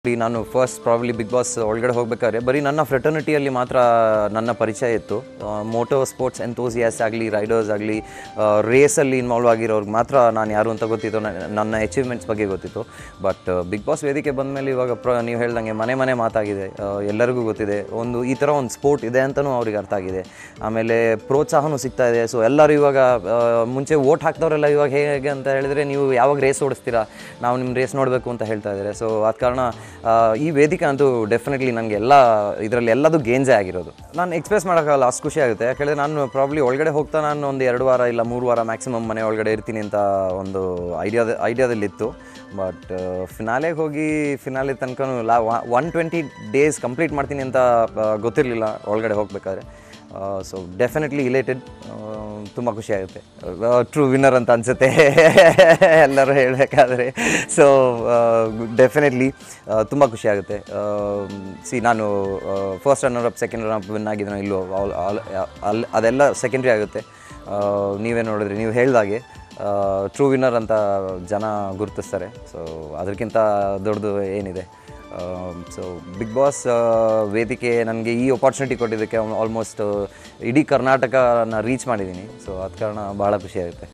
ಈ ನಾನು first probably big boss ಒಳಗಡೆ ಹೋಗ್ಬೇಕಾದ್ರೆ ಬರೀ ನನ್ನ ಫ್ರೆಟರ್ನಿಟಿಯಲ್ಲಿ ಮಾತ್ರ ನನ್ನ ಪರಿಚಯ ಇತ್ತು ಮೋಟೋ ಸ್ಪೋರ್ಟ್ಸ್ ಎಂತೋಸಿಯಾಸ್ ಆಗಲಿ ರೈಡರ್ಸ್ ಆಗಲಿ ರೇಸಲ್ಲಿ ಇನ್ವಾಲ್ವ್ ಆಗಿರೋರ್ಗೆ ಮಾತ್ರ ನಾನು ಯಾರು ಅಂತ ಗೊತ್ತಿತ್ತು ನ- ನನ್ನ ಅಚೀವ್ಮೆಂಟ್ಸ್ ಬಗ್ಗೆ ಗೊತ್ತಿತ್ತು ಬಟ್ ಬಿಗ್ ಬಾಸ್ ವೇದಿಕೆ ಬಂದಮೇಲೆ ಇವಾಗ ಪ್ರ ನೀವು ಹೇಳ್ದಂಗೆ ಮನೆ ಮನೆ ಮಾತಾಗಿದೆ ಆ, ಎಲ್ಲರಿಗೂ ಗೊತ್ತಿದೆ ಒಂದು ಈ ಥರ ಒಂದು ಸ್ಪೋರ್ಟ್ ಇದೆ ಅಂತಲೂ ಅವ್ರಿಗೆ ಅರ್ಥ ಆಗಿದೆ ಆಮೇಲೆ ಪ್ರೋತ್ಸಾಹನೂ ಸಿಗ್ತಾ ಇದೆ ಸೊ ಎಲ್ಲರೂ ಇವಾಗ ಆ, ಮುಂಚೆ ಓಟ್ ಹಾಕ್ದವರೆಲ್ಲ ಇವಾಗ ಹೇಗೆ ಅಂತ ಹೇಳಿದರೆ ನೀವು ಯಾವಾಗ ರೇಸ್ ಓಡಿಸ್ತೀರಾ ನಾವು ನಿಮ್ಮ ರೇಸ್ ನೋಡಬೇಕು ಅಂತ ಹೇಳ್ತಾ ಇದ್ದಾರೆ ಸೊ ಆದ ಕಾರಣ ಆ, ಈ ವೇದಿಕೆ ಅಂತೂ ಡೆಫಿನೆಟ್ಲಿ ನನಗೆ ಎಲ್ಲ ಇದರಲ್ಲಿ ಎಲ್ಲದೂ ಗೇಂಜೇ ಆಗಿರೋದು ನಾನು ಎಕ್ಸ್ಪ್ರೆಸ್ ಮಾಡೋಕ್ಕಾಗಲ್ಲ ಅಷ್ಟು ಖುಷಿ ಆಗುತ್ತೆ ಯಾಕೆಂದರೆ ನಾನು ಪ್ರಾಬ್ಲಿ ಒಳಗಡೆ ಹೋಗ್ತಾ ನಾನು ಒಂದು ಎರಡು ವಾರ ಇಲ್ಲ ಮೂರು ವಾರ ಮ್ಯಾಕ್ಸಿಮಮ್ ಮನೆ ಒಳಗಡೆ ಇರ್ತೀನಿ ಅಂತ ಒಂದು ಐಡಿಯಾದ ಐಡಿಯಾದಲ್ಲಿತ್ತು ಬಟ್ ಫಿನಾಲೆಗೆ ಹೋಗಿ ಫಿನಾಲೆ ತನಕ ಲಾ ಒನ್ ಟ್ವೆಂಟಿ ಡೇಸ್ ಕಂಪ್ಲೀಟ್ ಮಾಡ್ತೀನಿ ಅಂತ ಗೊತ್ತಿರಲಿಲ್ಲ ಒಳಗಡೆ ಹೋಗಬೇಕಾದ್ರೆ ಸೊ ಡೆಫಿನೆಟ್ಲಿ ಇಲೇಟೆಡ್ ತುಂಬ ಖುಷಿ ಆಗುತ್ತೆ ಟ್ರೂ ವಿನ್ನರ್ ಅಂತ ಅನಿಸುತ್ತೆ ಎಲ್ಲರೂ ಹೇಳಬೇಕಾದ್ರೆ ಸೊ ಡೆಫಿನೆಟ್ಲಿ ತುಂಬ ಖುಷಿ ಆಗುತ್ತೆ ಸಿ ನಾನು first runner up second run up win ಆಗಿದ್ದನೋ ಇಲ್ಲೋ ಆಲ್ ಆಲ್ ಅಲ್ಲಿ ಅದೆಲ್ಲ ಸೆಕೆಂಡ್ರಿ ಆಗುತ್ತೆ ಆ, ನೀವೇ ನೋಡಿದ್ರಿ ನೀವು ಹೇಳ್ದಾಗೆ ಟ್ರೂ ವಿನ್ನರ್ ಅಂತ ಜನ ಗುರುತಿಸ್ತಾರೆ ಸೊ ಅದಕ್ಕಿಂತ ದೊಡ್ಡದು ಏನಿದೆ ಸೊ ಬಿಗ್ ಬಾಸ್ ವೇದಿಕೆ ನನಗೆ ಈ ಅಪಾರ್ಚುನಿಟಿ ಕೊಟ್ಟಿದ್ದಕ್ಕೆ ಆಲ್ಮೋಸ್ಟ್ ಇಡೀ ಕರ್ನಾಟಕನ ರೀಚ್ ಮಾಡಿದ್ದೀನಿ ಸೊ ಅದ ಕಾರಣ ಭಾಳ ಖುಷಿ ಆಗುತ್ತೆ